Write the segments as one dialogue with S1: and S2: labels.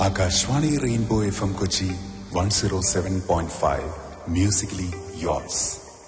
S1: Akashvani Rainbow F M Kochi one zero seven point five musically yours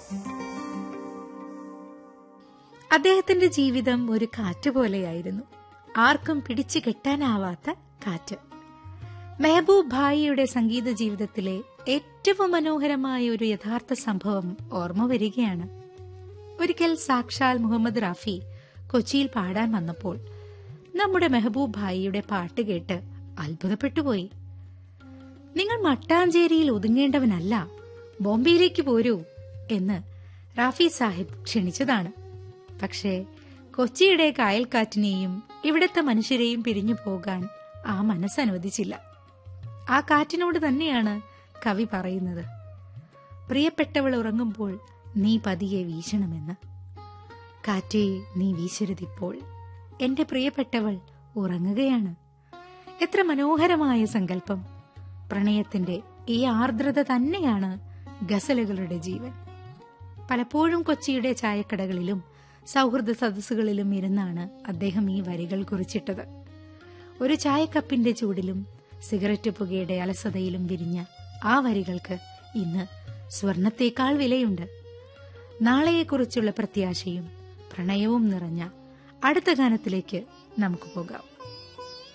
S2: അദ്ദേഹത്തിന്റെ ജീവിതം ഒരു കാറ്റ് പോലെയായിരുന്നു ആർക്കും പിടിച്ചു കെട്ടാനാവാത്ത കാറ്റ് മെഹബൂബ് ഭായിയുടെ സംഗീത ജീവിതത്തിലെ ഏറ്റവും മനോഹരമായ ഒരു യഥാർത്ഥ സംഭവം ഓർമ്മ വരികയാണ് ഒരിക്കൽ സാക്ഷാൽ മുഹമ്മദ് റാഫി കൊച്ചിയിൽ പാടാൻ വന്നപ്പോൾ നമ്മുടെ മെഹബൂബ് ഭായിയുടെ പാട്ട് കേട്ട് അത്ഭുതപ്പെട്ടുപോയി നിങ്ങൾ മട്ടാഞ്ചേരിയിൽ ഒതുങ്ങേണ്ടവനല്ല ബോംബെയിലേക്ക് പോരൂ എന്ന് റാഫി സാഹിബ് ക്ഷണിച്ചതാണ് പക്ഷേ കൊച്ചിയുടെ കായൽക്കാറ്റിനെയും ഇവിടുത്തെ മനുഷ്യരെയും പിരിഞ്ഞു പോകാൻ ആ മനസ്സനുവദിച്ചില്ല ആ കാറ്റിനോട് തന്നെയാണ് കവി പറയുന്നത് പ്രിയപ്പെട്ടവൾ ഉറങ്ങുമ്പോൾ നീ പതിയെ വീശണമെന്ന് കാറ്റേ നീ വീശരുതിപ്പോൾ എന്റെ പ്രിയപ്പെട്ടവൾ ഉറങ്ങുകയാണ് എത്ര മനോഹരമായ സങ്കല്പം പ്രണയത്തിന്റെ ഈ ആർദ്രത തന്നെയാണ് ഗസലുകളുടെ ജീവൻ പലപ്പോഴും കൊച്ചിയുടെ ചായക്കടകളിലും സൗഹൃദ സദസ്സുകളിലും ഇരുന്നാണ് അദ്ദേഹം ഈ വരികൾ കുറിച്ചിട്ടത് ഒരു ചായക്കപ്പിന്റെ ചൂടിലും സിഗരറ്റ് പുകയുടെ അലസതയിലും വിരിഞ്ഞ ആ വരികൾക്ക് ഇന്ന് സ്വർണത്തേക്കാൾ വിലയുണ്ട് നാളെയെക്കുറിച്ചുള്ള പ്രത്യാശയും പ്രണയവും നിറഞ്ഞ അടുത്ത ഗാനത്തിലേക്ക് നമുക്ക് പോകാം